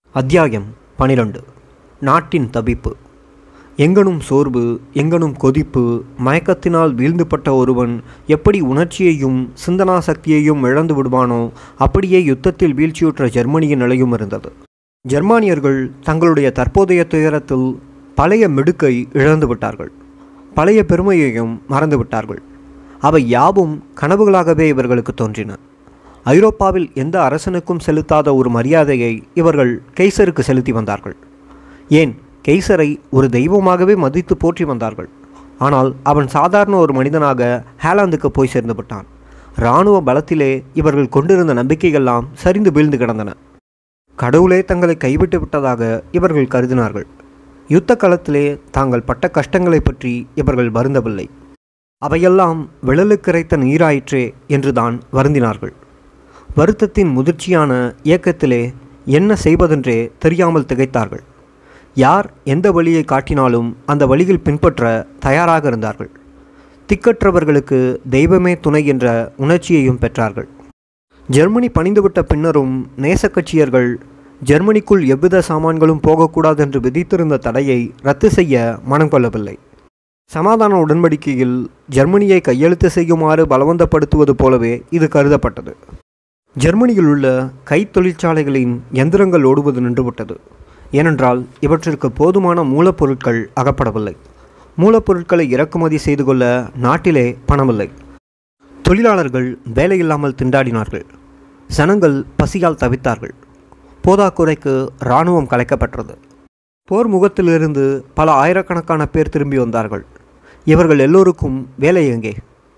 அத்தியாயம் பனிரெண்டு நாட்டின் தவிப்பு எங்கனும் சோர்வு எங்கனும் கொதிப்பு மயக்கத்தினால் வீழ்ந்துபட்ட ஒருவன் எப்படி உணர்ச்சியையும் சிந்தனா சக்தியையும் இழந்து விடுவானோ அப்படியே யுத்தத்தில் வீழ்ச்சியுற்ற ஜெர்மனியின் நிலையும் இருந்தது ஜெர்மானியர்கள் தங்களுடைய தற்போதைய துயரத்தில் பழைய மிடுக்கை இழந்து விட்டார்கள் பழைய பெருமையையும் மறந்து விட்டார்கள் அவை யாவும் கனவுகளாகவே இவர்களுக்கு தோன்றின ஐரோப்பாவில் எந்த அரசனுக்கும் செலுத்தாத ஒரு மரியாதையை இவர்கள் கெய்சருக்கு செலுத்தி வந்தார்கள் ஏன் கெய்சரை ஒரு தெய்வமாகவே மதித்து போற்றி வந்தார்கள் ஆனால் அவன் சாதாரண ஒரு மனிதனாக ஹேலாந்துக்கு போய் சேர்ந்து விட்டான் இராணுவ பலத்திலே இவர்கள் கொண்டிருந்த நம்பிக்கைகள்லாம் சரிந்து வீழ்ந்து கிடந்தன கடவுளே தங்களை கைவிட்டு விட்டதாக இவர்கள் கருதினார்கள் யுத்த களத்திலே தாங்கள் பட்ட கஷ்டங்களை பற்றி இவர்கள் வருந்தவில்லை அவையெல்லாம் விழலுக்கிரைத்த நீராயிற்றே என்றுதான் வருந்தினார்கள் வருத்தத்தின் முதிர்ச்சியான இயக்கத்திலே என்ன செய்வதென்றே தெரியாமல் திகைத்தார்கள் யார் எந்த வழியை காட்டினாலும் அந்த வழியில் பின்பற்ற தயாராக இருந்தார்கள் திக்கற்றவர்களுக்கு தெய்வமே துணை என்ற உணர்ச்சியையும் பெற்றார்கள் ஜெர்மனி பணிந்துவிட்ட பின்னரும் நேசக்கட்சியர்கள் ஜெர்மனிக்குள் எவ்வித சாமான்களும் போகக்கூடாது என்று விதித்திருந்த தடையை ரத்து செய்ய மனம் கொள்ளவில்லை சமாதான உடன்படிக்கையில் ஜெர்மனியை கையெழுத்து செய்யுமாறு பலவந்தப்படுத்துவது போலவே இது கருதப்பட்டது ஜெர்மனியில் உள்ள கை தொழிற்சாலைகளின் எந்திரங்கள் ஓடுவது நின்றுவிட்டது ஏனென்றால் இவற்றிற்கு போதுமான மூலப்பொருட்கள் அகப்படவில்லை மூலப்பொருட்களை இறக்குமதி செய்து கொள்ள நாட்டிலே பணமில்லை தொழிலாளர்கள் வேலையில்லாமல் திண்டாடினார்கள் சனங்கள் பசியால் தவித்தார்கள் போதாக்குறைக்கு இராணுவம் கலைக்கப்பட்டது போர் முகத்திலிருந்து பல ஆயிரக்கணக்கான பேர் திரும்பி வந்தார்கள் இவர்கள் எல்லோருக்கும் வேலை எங்கே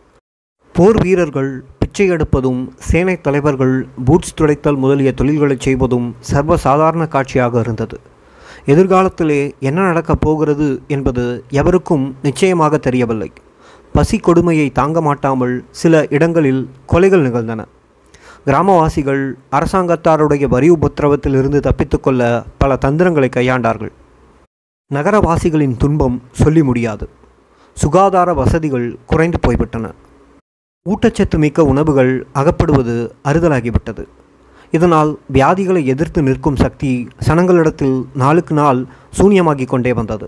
போர் வீரர்கள் பிச்சை எடுப்பதும் சேனை தலைவர்கள் பூட்ஸ் துடைத்தல் முதலிய தொழில்களை செய்வதும் சர்வசாதாரண காட்சியாக இருந்தது எதிர்காலத்திலே என்ன நடக்கப் போகிறது என்பது எவருக்கும் நிச்சயமாக தெரியவில்லை பசி கொடுமையை தாங்க மாட்டாமல் சில இடங்களில் கொலைகள் நிகழ்ந்தன கிராமவாசிகள் அரசாங்கத்தாருடைய வரி உபத்திரவத்தில் இருந்து தப்பித்துக்கொள்ள பல தந்திரங்களை கையாண்டார்கள் நகரவாசிகளின் துன்பம் சொல்லி முடியாது சுகாதார வசதிகள் குறைந்து போய்விட்டன ஊட்டச்சத்து மிக்க உணவுகள் அகப்படுவது அறுதலாகிவிட்டது இதனால் வியாதிகளை எதிர்த்து நிற்கும் சக்தி சனங்களிடத்தில் நாளுக்கு நாள் சூன்யமாகி கொண்டே வந்தது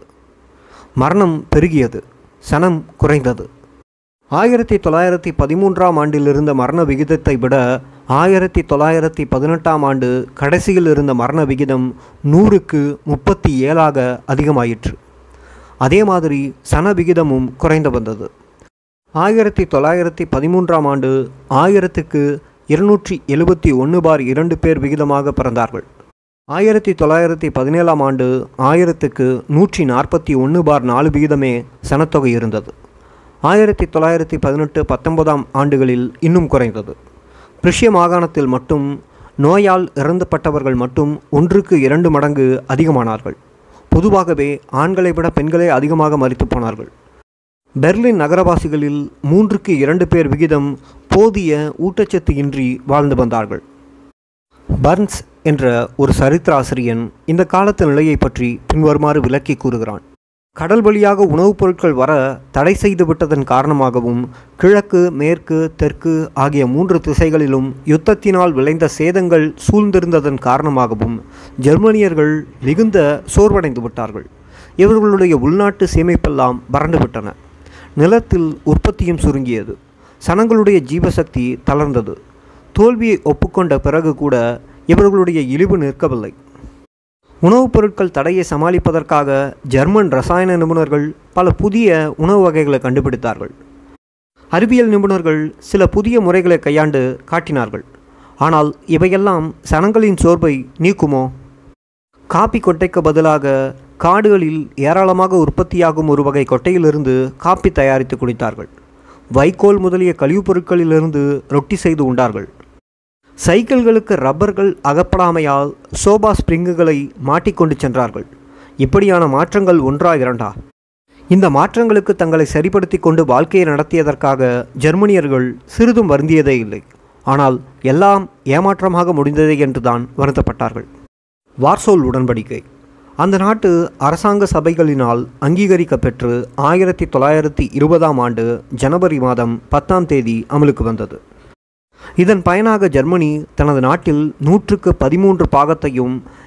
மரணம் பெருகியது சனம் குறைந்தது ஆயிரத்தி தொள்ளாயிரத்தி பதிமூன்றாம் ஆண்டில் இருந்த மரண விகிதத்தை விட ஆயிரத்தி தொள்ளாயிரத்தி பதினெட்டாம் ஆண்டு கடைசியில் இருந்த மரண விகிதம் நூறுக்கு முப்பத்தி ஏழாக அதிகமாயிற்று அதே மாதிரி சன விகிதமும் குறைந்து வந்தது ஆயிரத்தி தொள்ளாயிரத்தி பதிமூன்றாம் ஆண்டு ஆயிரத்துக்கு இருநூற்றி எழுபத்தி ஒன்று பார் இரண்டு பேர் விகிதமாக பிறந்தார்கள் ஆயிரத்தி தொள்ளாயிரத்தி பதினேழாம் ஆண்டு ஆயிரத்துக்கு நூற்றி நாற்பத்தி ஒன்று பார் நாலு விகிதமே சனத்தொகை இருந்தது ஆயிரத்தி தொள்ளாயிரத்தி பதினெட்டு பத்தொன்பதாம் ஆண்டுகளில் இன்னும் குறைந்தது பிரிஷ்ய மாகாணத்தில் மட்டும் நோயால் இறந்துபட்டவர்கள் மட்டும் ஒன்றுக்கு இரண்டு மடங்கு அதிகமானார்கள் பொதுவாகவே ஆண்களை விட பெண்களே அதிகமாக மறித்து போனார்கள் பெர்லின் நகரவாசிகளில் மூன்றுக்கு இரண்டு பேர் விகிதம் போதிய ஊட்டச்சத்து இன்றி வாழ்ந்து வந்தார்கள் பர்ன்ஸ் என்ற ஒரு சரித்திர ஆசிரியன் இந்த காலத்து நிலையை பற்றி பின்வருமாறு விளக்கி கூறுகிறான் கடல் வழியாக உணவுப் பொருட்கள் வர தடை செய்து விட்டதன் காரணமாகவும் கிழக்கு மேற்கு தெற்கு ஆகிய மூன்று திசைகளிலும் யுத்தத்தினால் விளைந்த சேதங்கள் சூழ்ந்திருந்ததன் காரணமாகவும் ஜெர்மனியர்கள் மிகுந்த சோர்வடைந்து விட்டார்கள் இவர்களுடைய உள்நாட்டு சேமிப்பெல்லாம் வறண்டு விட்டன நிலத்தில் உற்பத்தியும் சுருங்கியது சனங்களுடைய ஜீவசக்தி தளர்ந்தது தோல்வியை ஒப்புக்கொண்ட பிறகு கூட இவர்களுடைய இழிவு நிற்கவில்லை உணவுப் பொருட்கள் தடையை சமாளிப்பதற்காக ஜெர்மன் ரசாயன நிபுணர்கள் பல புதிய உணவு வகைகளை கண்டுபிடித்தார்கள் அறிவியல் நிபுணர்கள் சில புதிய முறைகளை கையாண்டு காட்டினார்கள் ஆனால் இவையெல்லாம் சனங்களின் சோர்வை நீக்குமோ காப்பி கொட்டைக்கு பதிலாக காடுகளில் ஏராளமாக உற்பத்தியாகும் ஒரு வகை கொட்டையிலிருந்து காப்பி தயாரித்து குடித்தார்கள் வைக்கோல் முதலிய கழிவுப் பொருட்களிலிருந்து ரொட்டி செய்து உண்டார்கள் சைக்கிள்களுக்கு ரப்பர்கள் அகப்படாமையால் சோபா ஸ்பிரிங்குகளை மாட்டிக்கொண்டு சென்றார்கள் இப்படியான மாற்றங்கள் ஒன்றா இரண்டா இந்த மாற்றங்களுக்கு தங்களை சரிப்படுத்தி கொண்டு வாழ்க்கையை நடத்தியதற்காக ஜெர்மனியர்கள் சிறிதும் வருந்தியதே இல்லை ஆனால் எல்லாம் ஏமாற்றமாக முடிந்ததே என்றுதான் வருத்தப்பட்டார்கள் வார்சோல் உடன்படிக்கை அந்த நாட்டு அரசாங்க சபைகளினால் அங்கீகரிக்கப்பெற்று ஆயிரத்தி தொள்ளாயிரத்தி இருபதாம் ஆண்டு ஜனவரி மாதம் பத்தாம் தேதி அமலுக்கு வந்தது இதன் பயனாக ஜெர்மனி தனது நாட்டில் நூற்றுக்கு பதிமூன்று பாகத்தையும்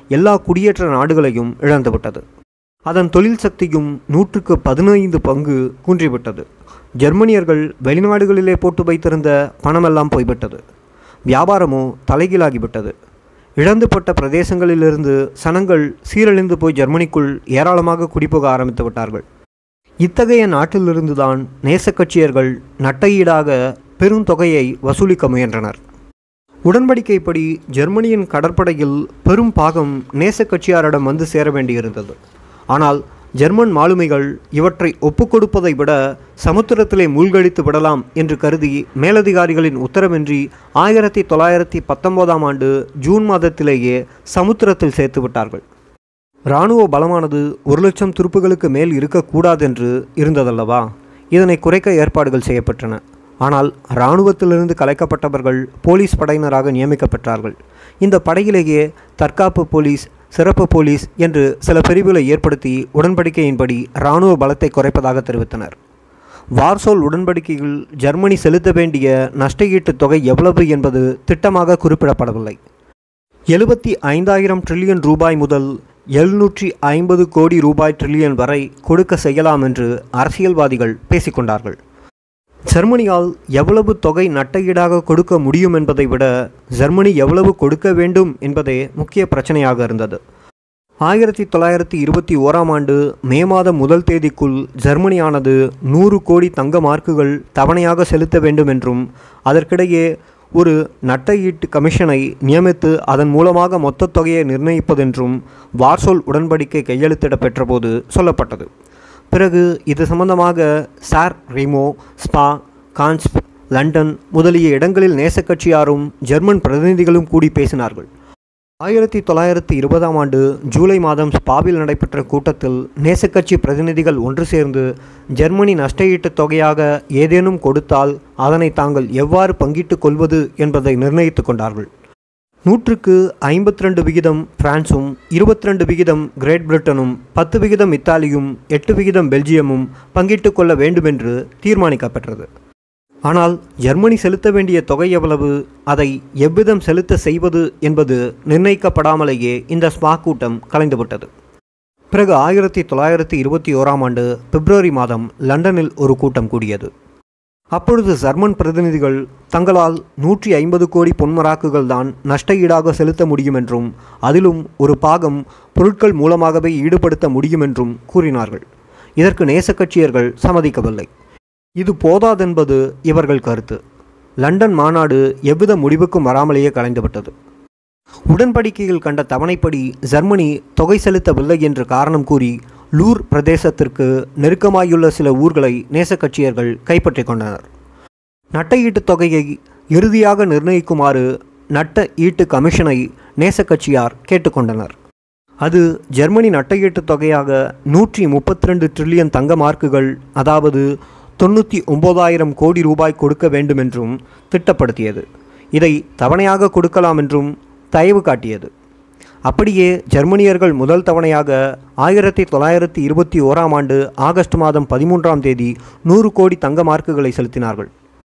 எல்லா குடியேற்ற நாடுகளையும் இழந்துவிட்டது அதன் தொழில் சக்தியும் நூற்றுக்கு பதினைந்து பங்கு குன்றிவிட்டது ஜெர்மனியர்கள் வெளிநாடுகளிலே போட்டு வைத்திருந்த பணமெல்லாம் போய்விட்டது வியாபாரமோ தலைகீழாகிவிட்டது இழந்துபட்ட பிரதேசங்களிலிருந்து சனங்கள் சீரழிந்து போய் ஜெர்மனிக்குள் ஏராளமாக குடிபோக ஆரம்பித்து விட்டார்கள் இத்தகைய நாட்டிலிருந்துதான் நேசக்கட்சியர்கள் நட்டையீடாக பெருந்தொகையை வசூலிக்க முயன்றனர் உடன்படிக்கைப்படி ஜெர்மனியின் கடற்படையில் பெரும் பாகம் நேசக்கட்சியாரிடம் வந்து சேர வேண்டியிருந்தது ஆனால் ஜெர்மன் மாலுமிகள் இவற்றை ஒப்புக்கொடுப்பதை விட சமுத்திரத்திலே மூழ்கடித்து விடலாம் என்று கருதி மேலதிகாரிகளின் உத்தரவின்றி ஆயிரத்தி தொள்ளாயிரத்தி பத்தொன்பதாம் ஆண்டு ஜூன் மாதத்திலேயே சமுத்திரத்தில் சேர்த்து விட்டார்கள் இராணுவ பலமானது ஒரு லட்சம் துருப்புகளுக்கு மேல் இருக்கக்கூடாதென்று இருந்ததல்லவா இதனை குறைக்க ஏற்பாடுகள் செய்யப்பட்டன ஆனால் இராணுவத்திலிருந்து கலைக்கப்பட்டவர்கள் போலீஸ் படையினராக நியமிக்கப்பட்டார்கள் இந்த படையிலேயே தற்காப்பு போலீஸ் சிறப்பு போலீஸ் என்று சில பிரிவுகளை ஏற்படுத்தி உடன்படிக்கையின்படி இராணுவ பலத்தை குறைப்பதாக தெரிவித்தனர் வார்சோல் உடன்படிக்கையில் ஜெர்மனி செலுத்த வேண்டிய நஷ்டஈட்டு தொகை எவ்வளவு என்பது திட்டமாக குறிப்பிடப்படவில்லை எழுபத்தி ஐந்தாயிரம் ட்ரில்லியன் ரூபாய் முதல் எழுநூற்றி ஐம்பது கோடி ரூபாய் ட்ரில்லியன் வரை கொடுக்க செய்யலாம் என்று அரசியல்வாதிகள் பேசிக்கொண்டார்கள் ஜெர்மனியால் எவ்வளவு தொகை நட்டையீடாக கொடுக்க முடியும் என்பதை விட ஜெர்மனி எவ்வளவு கொடுக்க வேண்டும் என்பதே முக்கிய பிரச்சனையாக இருந்தது ஆயிரத்தி தொள்ளாயிரத்தி இருபத்தி ஓராம் ஆண்டு மே மாதம் முதல் தேதிக்குள் ஜெர்மனியானது நூறு கோடி தங்க மார்க்குகள் தவணையாக செலுத்த வேண்டும் என்றும் அதற்கிடையே ஒரு நட்டையீட்டு கமிஷனை நியமித்து அதன் மூலமாக மொத்த தொகையை நிர்ணயிப்பதென்றும் வார்சோல் உடன்படிக்கை கையெழுத்திட பெற்றபோது சொல்லப்பட்டது பிறகு இது சம்பந்தமாக சார் ரிமோ ஸ்பா கான்ஸ்ப் லண்டன் முதலிய இடங்களில் நேசக்கட்சியாரும் ஜெர்மன் பிரதிநிதிகளும் கூடி பேசினார்கள் ஆயிரத்தி தொள்ளாயிரத்தி இருபதாம் ஆண்டு ஜூலை மாதம் ஸ்பாவில் நடைபெற்ற கூட்டத்தில் நேசக்கட்சி பிரதிநிதிகள் ஒன்று சேர்ந்து ஜெர்மனி நஷ்டஈட்டுத் தொகையாக ஏதேனும் கொடுத்தால் அதனை தாங்கள் எவ்வாறு பங்கிட்டுக் கொள்வது என்பதை நிர்ணயித்துக் கொண்டார்கள் நூற்றுக்கு ஐம்பத்தி ரெண்டு விகிதம் பிரான்சும் இருபத்தி ரெண்டு விகிதம் கிரேட் பிரிட்டனும் பத்து விகிதம் இத்தாலியும் எட்டு விகிதம் பெல்ஜியமும் பங்கிட்டுக் கொள்ள வேண்டுமென்று தீர்மானிக்கப்பட்டது ஆனால் ஜெர்மனி செலுத்த வேண்டிய தொகை எவ்வளவு அதை எவ்விதம் செலுத்த செய்வது என்பது நிர்ணயிக்கப்படாமலேயே இந்த ஸ்பா கூட்டம் கலைந்துவிட்டது பிறகு ஆயிரத்தி தொள்ளாயிரத்தி இருபத்தி ஓராம் ஆண்டு பிப்ரவரி மாதம் லண்டனில் ஒரு கூட்டம் கூடியது அப்பொழுது ஜெர்மன் பிரதிநிதிகள் தங்களால் நூற்றி ஐம்பது கோடி பொன்மராக்குகள் தான் நஷ்ட ஈடாக செலுத்த முடியும் என்றும் அதிலும் ஒரு பாகம் பொருட்கள் மூலமாகவே ஈடுபடுத்த முடியும் என்றும் கூறினார்கள் இதற்கு நேசக்கட்சியர்கள் சம்மதிக்கவில்லை இது போதாதென்பது இவர்கள் கருத்து லண்டன் மாநாடு எவ்வித முடிவுக்கும் வராமலேயே கலைந்துவிட்டது உடன்படிக்கையில் கண்ட தவணைப்படி ஜெர்மனி தொகை செலுத்தவில்லை என்று காரணம் கூறி லூர் பிரதேசத்திற்கு நெருக்கமாயுள்ள சில ஊர்களை நேசக்கட்சியர்கள் கைப்பற்றிக் கொண்டனர் நட்ட ஈட்டுத் தொகையை இறுதியாக நிர்ணயிக்குமாறு நட்ட ஈட்டு கமிஷனை நேசக்கட்சியார் கேட்டுக்கொண்டனர் அது ஜெர்மனி நட்ட ஈட்டுத் தொகையாக நூற்றி முப்பத்தி ரெண்டு ட்ரில்லியன் தங்க மார்க்குகள் அதாவது தொண்ணூற்றி ஒம்பதாயிரம் கோடி ரூபாய் கொடுக்க வேண்டுமென்றும் திட்டப்படுத்தியது இதை தவணையாக கொடுக்கலாம் என்றும் தயவு காட்டியது அப்படியே ஜெர்மனியர்கள் முதல் தவணையாக ஆயிரத்தி தொள்ளாயிரத்தி இருபத்தி ஓராம் ஆண்டு ஆகஸ்ட் மாதம் பதிமூன்றாம் தேதி நூறு கோடி தங்க மார்க்குகளை செலுத்தினார்கள்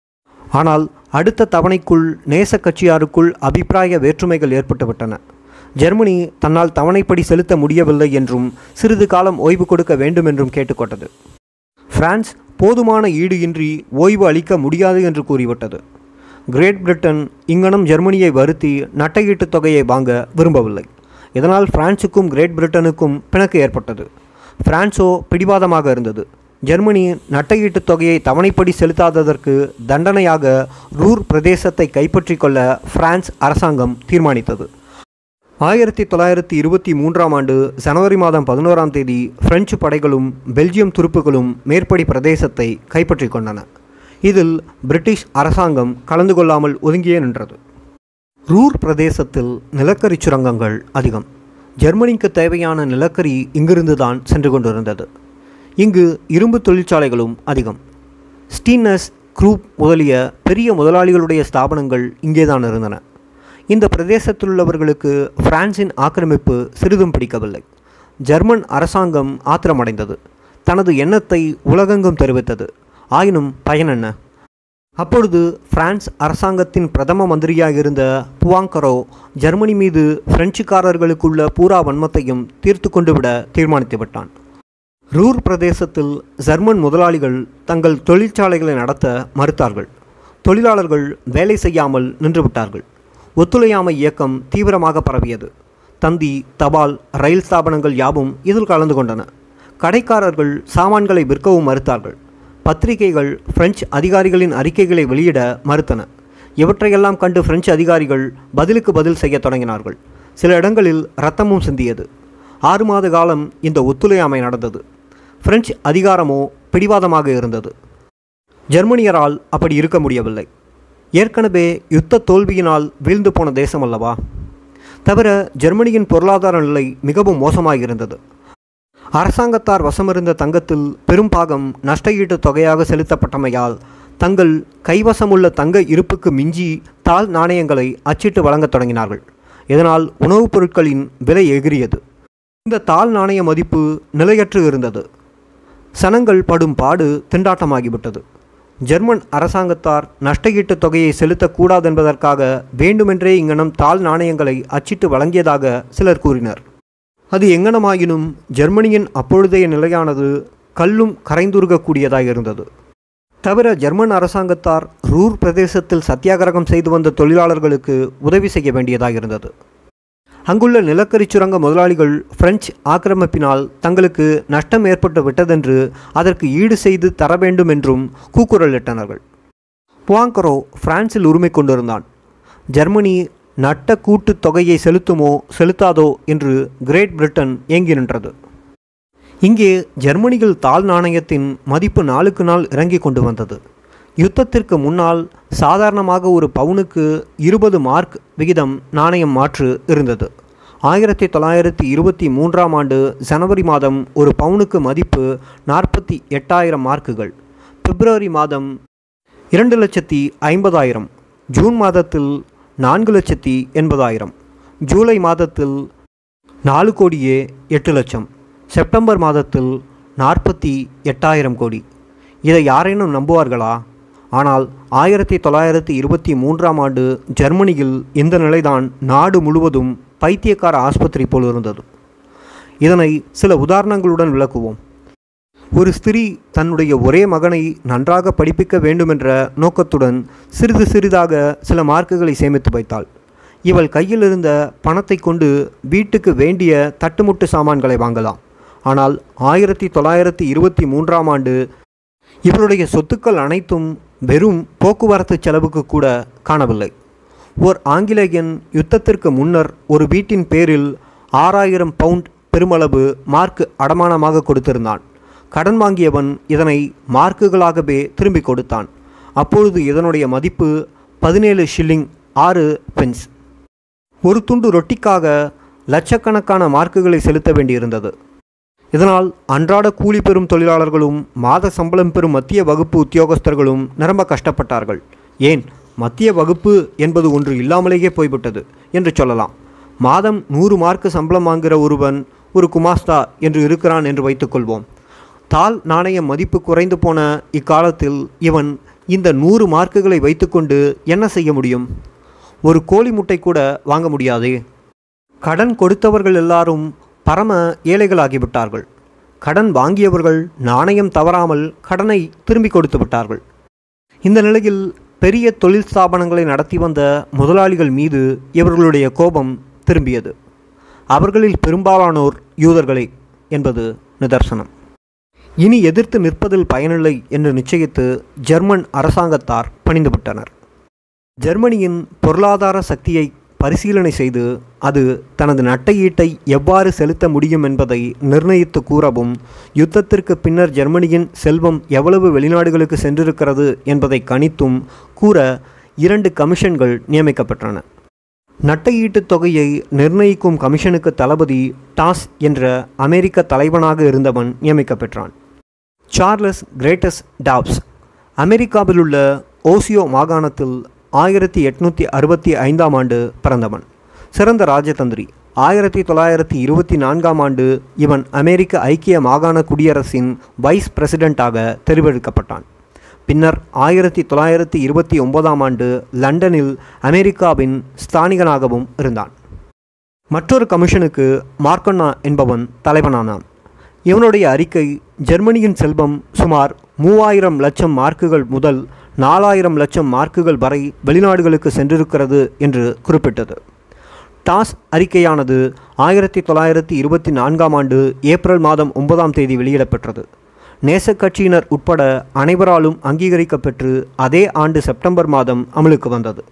ஆனால் அடுத்த தவணைக்குள் நேச கட்சியாருக்குள் அபிப்பிராய வேற்றுமைகள் ஏற்பட்டுவிட்டன ஜெர்மனி தன்னால் தவணைப்படி செலுத்த முடியவில்லை என்றும் சிறிது காலம் ஓய்வு கொடுக்க வேண்டும் என்றும் கேட்டுக்கொண்டது பிரான்ஸ் போதுமான ஈடு இன்றி ஓய்வு அளிக்க முடியாது என்று கூறிவிட்டது கிரேட் பிரிட்டன் இங்கனம் ஜெர்மனியை வருத்தி நட்டையீட்டுத் தொகையை வாங்க விரும்பவில்லை இதனால் பிரான்சுக்கும் கிரேட் பிரிட்டனுக்கும் பிணக்கு ஏற்பட்டது பிரான்சோ பிடிவாதமாக இருந்தது ஜெர்மனி நட்டையீட்டுத் தொகையை தவணைப்படி செலுத்தாததற்கு தண்டனையாக ரூர் பிரதேசத்தை கைப்பற்றி கொள்ள பிரான்ஸ் அரசாங்கம் தீர்மானித்தது ஆயிரத்தி தொள்ளாயிரத்தி இருபத்தி மூன்றாம் ஆண்டு ஜனவரி மாதம் பதினோராம் தேதி பிரெஞ்சு படைகளும் பெல்ஜியம் துருப்புகளும் மேற்படி பிரதேசத்தை கைப்பற்றி கொண்டன இதில் பிரிட்டிஷ் அரசாங்கம் கலந்து கொள்ளாமல் ஒதுங்கியே நின்றது ரூர் பிரதேசத்தில் நிலக்கரி சுரங்கங்கள் அதிகம் ஜெர்மனிக்கு தேவையான நிலக்கரி இங்கிருந்து தான் சென்று கொண்டிருந்தது இங்கு இரும்பு தொழிற்சாலைகளும் அதிகம் ஸ்டீனஸ் குரூப் முதலிய பெரிய முதலாளிகளுடைய ஸ்தாபனங்கள் இங்கேதான் இருந்தன இந்த பிரதேசத்திலுள்ளவர்களுக்கு பிரான்சின் ஆக்கிரமிப்பு சிறிதும் பிடிக்கவில்லை ஜெர்மன் அரசாங்கம் ஆத்திரமடைந்தது தனது எண்ணத்தை உலகெங்கும் தெரிவித்தது ஆயினும் பயன் என்ன அப்பொழுது பிரான்ஸ் அரசாங்கத்தின் பிரதம மந்திரியாக இருந்த புவாங்கரோ ஜெர்மனி மீது பிரெஞ்சுக்காரர்களுக்குள்ள பூரா வன்மத்தையும் தீர்த்து கொண்டு விட தீர்மானித்து விட்டான் ரூர் பிரதேசத்தில் ஜெர்மன் முதலாளிகள் தங்கள் தொழிற்சாலைகளை நடத்த மறுத்தார்கள் தொழிலாளர்கள் வேலை செய்யாமல் நின்றுவிட்டார்கள் ஒத்துழையாமை இயக்கம் தீவிரமாக பரவியது தந்தி தபால் ரயில் ஸ்தாபனங்கள் யாவும் இதில் கலந்து கொண்டன கடைக்காரர்கள் சாமான்களை விற்கவும் மறுத்தார்கள் பத்திரிகைகள் பிரெஞ்சு அதிகாரிகளின் அறிக்கைகளை வெளியிட மறுத்தன இவற்றையெல்லாம் கண்டு பிரெஞ்சு அதிகாரிகள் பதிலுக்கு பதில் செய்யத் தொடங்கினார்கள் சில இடங்களில் இரத்தமும் சிந்தியது ஆறு மாத காலம் இந்த ஒத்துழையாமை நடந்தது பிரெஞ்சு அதிகாரமோ பிடிவாதமாக இருந்தது ஜெர்மனியரால் அப்படி இருக்க முடியவில்லை ஏற்கனவே யுத்த தோல்வியினால் வீழ்ந்து போன தேசம் அல்லவா தவிர ஜெர்மனியின் பொருளாதார நிலை மிகவும் மோசமாக இருந்தது அரசாங்கத்தார் வசமிருந்த தங்கத்தில் பெரும்பாகம் நஷ்டஈட்டு தொகையாக செலுத்தப்பட்டமையால் தங்கள் கைவசமுள்ள தங்க இருப்புக்கு மிஞ்சி தாள் நாணயங்களை அச்சிட்டு வழங்கத் தொடங்கினார்கள் இதனால் உணவுப் பொருட்களின் விலை எகிரியது இந்த தாள் நாணய மதிப்பு நிலையற்று இருந்தது சனங்கள் படும் பாடு திண்டாட்டமாகிவிட்டது ஜெர்மன் அரசாங்கத்தார் நஷ்டஈட்டு தொகையை செலுத்தக்கூடாது என்பதற்காக வேண்டுமென்றே இங்கனம் தாள் நாணயங்களை அச்சிட்டு வழங்கியதாக சிலர் கூறினர் அது எங்கனமாயினும் ஜெர்மனியின் அப்பொழுதைய நிலையானது கல்லும் கரைந்துருகக்கூடியதாக இருந்தது தவிர ஜெர்மன் அரசாங்கத்தார் ரூர் பிரதேசத்தில் சத்தியாகிரகம் செய்து வந்த தொழிலாளர்களுக்கு உதவி செய்ய வேண்டியதாக இருந்தது அங்குள்ள நிலக்கரி சுரங்க முதலாளிகள் பிரெஞ்சு ஆக்கிரமிப்பினால் தங்களுக்கு நஷ்டம் ஏற்பட்டு விட்டதென்று அதற்கு ஈடு செய்து தர வேண்டும் என்றும் கூக்குரலிட்டனர்கள் புவாங்கரோ பிரான்சில் உரிமை கொண்டிருந்தான் ஜெர்மனி நட்ட கூட்டு தொகையை செலுத்துமோ செலுத்தாதோ என்று கிரேட் பிரிட்டன் ஏங்கி நின்றது இங்கே ஜெர்மனியில் தாள் நாணயத்தின் மதிப்பு நாளுக்கு நாள் இறங்கி கொண்டு வந்தது யுத்தத்திற்கு முன்னால் சாதாரணமாக ஒரு பவுனுக்கு இருபது மார்க் விகிதம் நாணயம் மாற்று இருந்தது ஆயிரத்தி தொள்ளாயிரத்தி இருபத்தி மூன்றாம் ஆண்டு ஜனவரி மாதம் ஒரு பவுனுக்கு மதிப்பு நாற்பத்தி எட்டாயிரம் மார்க்குகள் பிப்ரவரி மாதம் இரண்டு லட்சத்தி ஐம்பதாயிரம் ஜூன் மாதத்தில் நான்கு லட்சத்தி எண்பதாயிரம் ஜூலை மாதத்தில் நாலு கோடியே எட்டு லட்சம் செப்டம்பர் மாதத்தில் நாற்பத்தி எட்டாயிரம் கோடி இதை யாரேனும் நம்புவார்களா ஆனால் ஆயிரத்தி தொள்ளாயிரத்தி இருபத்தி மூன்றாம் ஆண்டு ஜெர்மனியில் இந்த நிலைதான் நாடு முழுவதும் பைத்தியக்கார ஆஸ்பத்திரி போல் இருந்தது இதனை சில உதாரணங்களுடன் விளக்குவோம் ஒரு ஸ்திரீ தன்னுடைய ஒரே மகனை நன்றாக படிப்பிக்க வேண்டுமென்ற நோக்கத்துடன் சிறிது சிறிதாக சில மார்க்குகளை சேமித்து வைத்தாள் இவள் கையில் இருந்த பணத்தை கொண்டு வீட்டுக்கு வேண்டிய தட்டுமுட்டு சாமான்களை வாங்கலாம் ஆனால் ஆயிரத்தி தொள்ளாயிரத்தி இருபத்தி மூன்றாம் ஆண்டு இவருடைய சொத்துக்கள் அனைத்தும் வெறும் போக்குவரத்து செலவுக்கு கூட காணவில்லை ஓர் ஆங்கிலேயன் யுத்தத்திற்கு முன்னர் ஒரு வீட்டின் பேரில் ஆறாயிரம் பவுண்ட் பெருமளவு மார்க் அடமானமாக கொடுத்திருந்தான் கடன் வாங்கியவன் இதனை மார்க்குகளாகவே திரும்பி கொடுத்தான் அப்பொழுது இதனுடைய மதிப்பு பதினேழு ஷில்லிங் ஆறு பென்ஸ் ஒரு துண்டு ரொட்டிக்காக லட்சக்கணக்கான மார்க்குகளை செலுத்த வேண்டியிருந்தது இதனால் அன்றாட கூலி பெறும் தொழிலாளர்களும் மாத சம்பளம் பெறும் மத்திய வகுப்பு உத்தியோகஸ்தர்களும் நிரம்ப கஷ்டப்பட்டார்கள் ஏன் மத்திய வகுப்பு என்பது ஒன்று இல்லாமலேயே போய்விட்டது என்று சொல்லலாம் மாதம் நூறு மார்க்கு சம்பளம் வாங்குகிற ஒருவன் ஒரு குமாஸ்தா என்று இருக்கிறான் என்று வைத்துக்கொள்வோம் தாள் நாணய மதிப்பு குறைந்து போன இக்காலத்தில் இவன் இந்த நூறு மார்க்குகளை வைத்துக்கொண்டு என்ன செய்ய முடியும் ஒரு கோழி முட்டை கூட வாங்க முடியாதே கடன் கொடுத்தவர்கள் எல்லாரும் பரம ஏழைகளாகிவிட்டார்கள் கடன் வாங்கியவர்கள் நாணயம் தவறாமல் கடனை திரும்பி கொடுத்து விட்டார்கள் இந்த நிலையில் பெரிய தொழில் ஸ்தாபனங்களை நடத்தி வந்த முதலாளிகள் மீது இவர்களுடைய கோபம் திரும்பியது அவர்களில் பெரும்பாலானோர் யூதர்களே என்பது நிதர்சனம் இனி எதிர்த்து நிற்பதில் பயனில்லை என்று நிச்சயித்து ஜெர்மன் அரசாங்கத்தார் பணிந்துவிட்டனர் ஜெர்மனியின் பொருளாதார சக்தியை பரிசீலனை செய்து அது தனது நட்டையீட்டை எவ்வாறு செலுத்த முடியும் என்பதை நிர்ணயித்து கூறவும் யுத்தத்திற்கு பின்னர் ஜெர்மனியின் செல்வம் எவ்வளவு வெளிநாடுகளுக்கு சென்றிருக்கிறது என்பதை கணித்தும் கூற இரண்டு கமிஷன்கள் நியமிக்கப்பட்டன நட்டையீட்டுத் தொகையை நிர்ணயிக்கும் கமிஷனுக்கு தளபதி டாஸ் என்ற அமெரிக்க தலைவனாக இருந்தவன் நியமிக்கப்பெற்றான் சார்லஸ் கிரேட்டஸ் டாப்ஸ் அமெரிக்காவிலுள்ள ஓசியோ மாகாணத்தில் ஆயிரத்தி எட்நூற்றி அறுபத்தி ஐந்தாம் ஆண்டு பிறந்தவன் சிறந்த ராஜதந்திரி ஆயிரத்தி தொள்ளாயிரத்தி இருபத்தி நான்காம் ஆண்டு இவன் அமெரிக்க ஐக்கிய மாகாண குடியரசின் வைஸ் பிரசிடெண்ட்டாக தெரிவெடுக்கப்பட்டான் பின்னர் ஆயிரத்தி தொள்ளாயிரத்தி இருபத்தி ஒன்பதாம் ஆண்டு லண்டனில் அமெரிக்காவின் ஸ்தானிகனாகவும் இருந்தான் மற்றொரு கமிஷனுக்கு மார்க்கண்ணா என்பவன் தலைவனானான் இவனுடைய அறிக்கை ஜெர்மனியின் செல்வம் சுமார் மூவாயிரம் லட்சம் மார்க்குகள் முதல் நாலாயிரம் லட்சம் மார்க்குகள் வரை வெளிநாடுகளுக்கு சென்றிருக்கிறது என்று குறிப்பிட்டது டாஸ் அறிக்கையானது ஆயிரத்தி தொள்ளாயிரத்தி இருபத்தி நான்காம் ஆண்டு ஏப்ரல் மாதம் ஒன்பதாம் தேதி வெளியிடப்பெற்றது நேசக் கட்சியினர் உட்பட அனைவராலும் அங்கீகரிக்கப்பெற்று அதே ஆண்டு செப்டம்பர் மாதம் அமலுக்கு வந்தது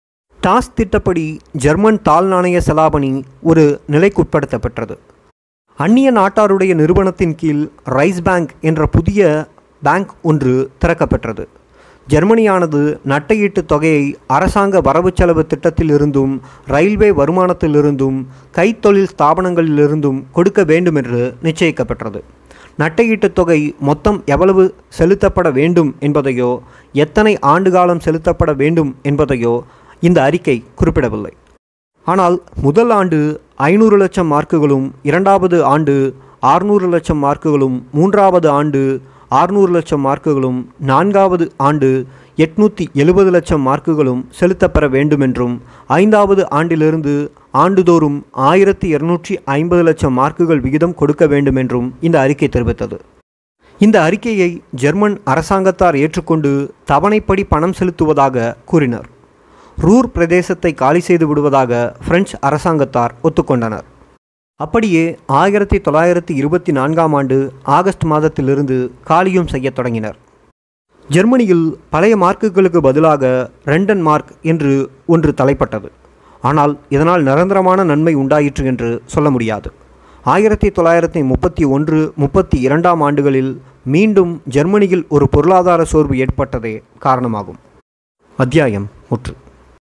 டாஸ் திட்டப்படி ஜெர்மன் தாள் நாணய செலாவணி ஒரு நிலைக்குட்படுத்தப்பட்டது அந்நிய நாட்டாருடைய நிறுவனத்தின் கீழ் ரைஸ் பேங்க் என்ற புதிய பேங்க் ஒன்று திறக்கப்பெற்றது ஜெர்மனியானது நட்டையீட்டு தொகையை அரசாங்க வரவு செலவு திட்டத்திலிருந்தும் ரயில்வே வருமானத்திலிருந்தும் கைத்தொழில் ஸ்தாபனங்களிலிருந்தும் கொடுக்க வேண்டும் என்று நிச்சயிக்கப்பட்டது நட்டையீட்டு தொகை மொத்தம் எவ்வளவு செலுத்தப்பட வேண்டும் என்பதையோ எத்தனை ஆண்டு காலம் செலுத்தப்பட வேண்டும் என்பதையோ இந்த அறிக்கை குறிப்பிடவில்லை ஆனால் முதல் ஆண்டு ஐநூறு லட்சம் மார்க்குகளும் இரண்டாவது ஆண்டு ஆறுநூறு லட்சம் மார்க்குகளும் மூன்றாவது ஆண்டு ஆறுநூறு லட்சம் மார்க்குகளும் நான்காவது ஆண்டு எட்நூற்றி எழுபது லட்சம் மார்க்குகளும் செலுத்தப்பெற வேண்டுமென்றும் ஐந்தாவது ஆண்டிலிருந்து ஆண்டுதோறும் ஆயிரத்தி இருநூற்றி ஐம்பது லட்சம் மார்க்குகள் விகிதம் கொடுக்க வேண்டுமென்றும் இந்த அறிக்கை தெரிவித்தது இந்த அறிக்கையை ஜெர்மன் அரசாங்கத்தார் ஏற்றுக்கொண்டு தவணைப்படி பணம் செலுத்துவதாக கூறினர் ரூர் பிரதேசத்தை காலி செய்து விடுவதாக பிரெஞ்சு அரசாங்கத்தார் ஒத்துக்கொண்டனர் அப்படியே ஆயிரத்தி தொள்ளாயிரத்தி இருபத்தி நான்காம் ஆண்டு ஆகஸ்ட் மாதத்திலிருந்து காலியும் செய்யத் தொடங்கினர் ஜெர்மனியில் பழைய மார்க்குகளுக்கு பதிலாக ரெண்டன் மார்க் என்று ஒன்று தலைப்பட்டது ஆனால் இதனால் நிரந்தரமான நன்மை உண்டாயிற்று என்று சொல்ல முடியாது ஆயிரத்தி தொள்ளாயிரத்தி முப்பத்தி ஒன்று முப்பத்தி இரண்டாம் ஆண்டுகளில் மீண்டும் ஜெர்மனியில் ஒரு பொருளாதார சோர்வு ஏற்பட்டதே காரணமாகும் அத்தியாயம் முற்று